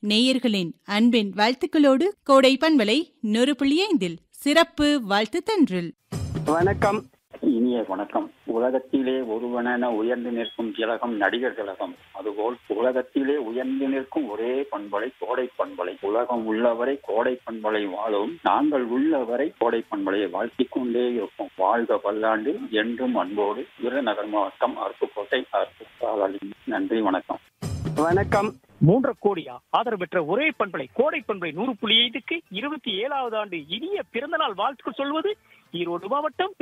நேயர்களின் அன்பின் வாழ்த்துக்களோடு கோடை பண்பலை நூறு புள்ளி ஐந்தில் சிறப்பு வாழ்த்து தன்றில் வணக்கம் இனிய வணக்கம் உலகத்திலே ஒருவனென உயர்ந்து நிற்கும் திலகம் நடிகர் திலகம் அதுபோல் உலகத்திலே உயர்ந்து நிற்கும் ஒரே பண்பலை கோடை பண்பலை உலகம் உள்ளவரை கோடை பண்பலை வாழும் நாங்கள் உள்ளவரை கோடை பண்பலையை வாழ்த்திக் கொண்டே இருப்போம் வாழ்க பல்லாண்டு என்றும் அன்போடு விருதுநகர் மாவட்டம் அருப்புக்கோட்டை அருப்பு நன்றி வணக்கம் வணக்கம் மூன்றரை கோடியா ஆதரவு பெற்ற ஒரே பண்பலை கோடை பண்பலை நூறு புள்ளி ஐந்துக்கு இருபத்தி ஏழாவது ஆண்டு இனிய பிறந்தநாள் வாழ்த்துக்கள் சொல்வது ஈரோடு மாவட்டம்